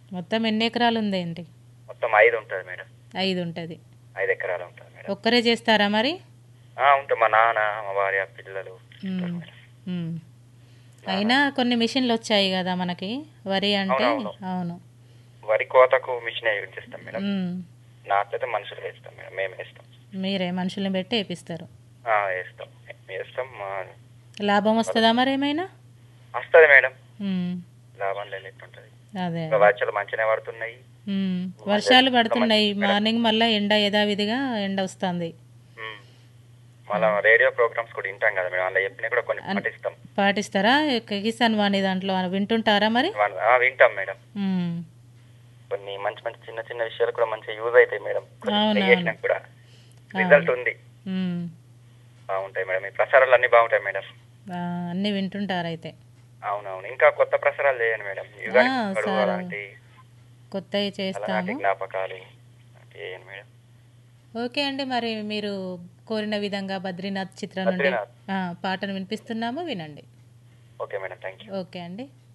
మొత్తం ఎన్ని ఎకరాలు ఉందేంటి మొత్తం ఐదు ఉంటుంది మేడం ఐదు ఉంటుంది ఐదు ఎకరాలు ఉంటుంది మేడం ఒక్కరే చేస్తారా మరి ఆ, ఉంటుంది మా నాన్న మా భార్య పిల్లలు మ్మ్. మ్మ్. అయినా కొన్ని మిషన్లు వచ్చాయి కదా మనకి వరి అంటే అవునవును. అవును వరి కోతకు మిషన్ యూజ్ చేస్తాం మేడం మ్మ్. నాకైతే మనుషులు వేస్తాం మేడం మేము వేస్తాం మీరే మనుషుల్ని పెట్టి వేపిస్తారు ఆ, వేస్తాం వేస్తాం మా- లాభం వస్తుందా మరి ఏమైనా వస్తుంది మేడం మ్మ్. లాభం లేనట్టుంటుంది అదే ఇంకా వర్షాలు మంచిగానే పడుతున్నాయి మ్మ్. వర్షాలు పడుతున్నాయి మార్నింగ్ మళ్ళీ ఎండ యథావిధిగా ఎండ వస్తుంది మ్మ్. మళ్ళా రేడియో ప్రోగ్రామ్స్ కూడా వింటాం కదా మేడం అందులో చెప్పినా కూడా కొన్ని పాటిస్తాం పాటిస్తారా కి- కిసాన్ వాణి దాంట్లో వింటుంటారా మరి వాళ్ళ- ఆ, వింటాం మేడం మ్మ్. కొన్ని మంచి మంచి చిన్న చిన్న విషయాలు కూడా మంచిగా యూజ్ అవుతాయి మేడం అవును, చేసినా కూడా రిజల్ట్ ఉంది మ్మ్. బాగుంటాయి మేడం ఈ ప్రసారాలు అన్ని బాగుంటాయి మేడం ఆ, అన్నీ వింటుంటారు అయితే అవునవును ఇంకా కొత్త ప్రసారాలు చేయండి మేడం యుగానికి ఆ, గడువు సరే. అలాంటి కొత్తవి అలనాటి చేస్తాము జ్ఞాపకాలు అలాంటివి చేయండి మేడం ఓకే అండి మరి మీరు కోరిన విధంగా బద్రీనాథ్ చిత్రం నుండి బద్రీనాథ్. ఆ, పాటను వినిపిస్తున్నాము వినండి okay madam thank you okay అండి